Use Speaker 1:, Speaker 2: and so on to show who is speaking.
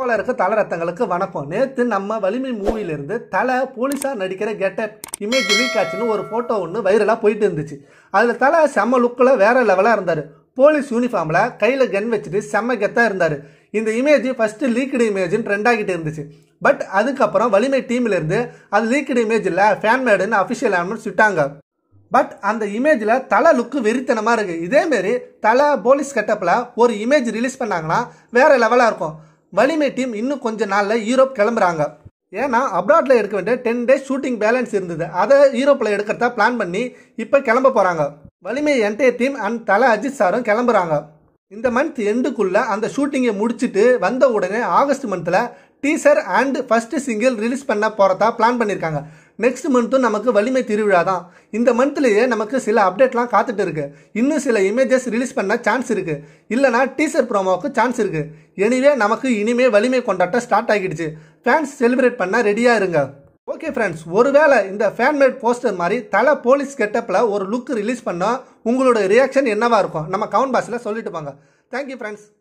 Speaker 1: போல இருக்க தல ரத்தங்களுக்கு வணக்கம் நேற்று நம்ம வலிமை மூவிலிருந்து தலை போலீஸாக நடிக்கிற கெட்டப் இமேஜ் லீக் ஆச்சுன்னு ஒரு ஃபோட்டோ ஒன்று வைரலாக போயிட்டு இருந்துச்சு அதில் தலை செம்ம லுக்கில் வேற லெவலாக இருந்தார் போலீஸ் யூனிஃபார்மில் கையில் கன் வச்சுட்டு செம்ம கெத்தாக இருந்தார் இந்த இமேஜ் ஃபஸ்ட்டு லீக்டு இமேஜ்னு ட்ரெண்ட் ஆகிட்டு இருந்துச்சு பட் அதுக்கப்புறம் வலிமை டீம்ல இருந்து அது லீக்டு இமேஜ் இல்லை ஃபேன் மேடுன்னு அஃபிஷியல் அனௌன்ஸ் விட்டாங்க பட் அந்த இமேஜில் தலை லுக்கு வெறித்தனமாக இருக்குது இதேமாரி தலை போலீஸ் கெட்டப்பில் ஒரு இமேஜ் ரிலீஸ் பண்ணாங்கன்னா வேறு லெவலாக இருக்கும் வலிமை டீம் இன்னும் கொஞ்ச நாளில் யூரோப் கிளம்புறாங்க ஏன்னா அப்ராட்டில் எடுக்க வேண்டிய டென் டேஸ் ஷூட்டிங் பேலன்ஸ் இருந்தது அதை யூரோப்பில் எடுக்கிறதா பிளான் பண்ணி இப்போ கிளம்ப போகிறாங்க வலிமை என்டையர் டீம் அண்ட் தலை அஜித் சாரும் கிளம்புறாங்க இந்த மந்த் எண்டுக்குள்ளே அந்த ஷூட்டிங்கை முடிச்சுட்டு வந்த உடனே ஆகஸ்ட் மந்தில் teaser and first single release பண்ண போகிறதா பிளான் பண்ணியிருக்காங்க நெக்ஸ்ட் மந்த்தும் நமக்கு வலிமை திருவிழா தான் இந்த மந்த்லேயே நமக்கு சில அப்டேட்லாம் காத்துட்டு இருக்கு இன்னும் சில இமேஜஸ் ரிலீஸ் பண்ண சான்ஸ் இருக்கு இல்லைனா டீசர் ப்ரோமோவுக்கு சான்ஸ் இருக்கு எனிவே நமக்கு இனிமே வலிமை கொண்டாட்டம் ஸ்டார்ட் ஆகிடுச்சு ஃபேன்ஸ் செலிப்ரேட் பண்ண ரெடியாக இருங்க ஓகே ஃப்ரெண்ட்ஸ் ஒருவேளை இந்த ஃபேன்மேட் போஸ்டர் மாதிரி தலை போலீஸ் கெட்டப்பில் ஒரு லுக் ரிலீஸ் பண்ணால் உங்களோட ரியாக்ஷன் என்னவா இருக்கும் நம்ம கவுண்ட் பாக்ஸில் சொல்லிட்டு போங்க தேங்க்யூ ஃப்ரெண்ட்ஸ்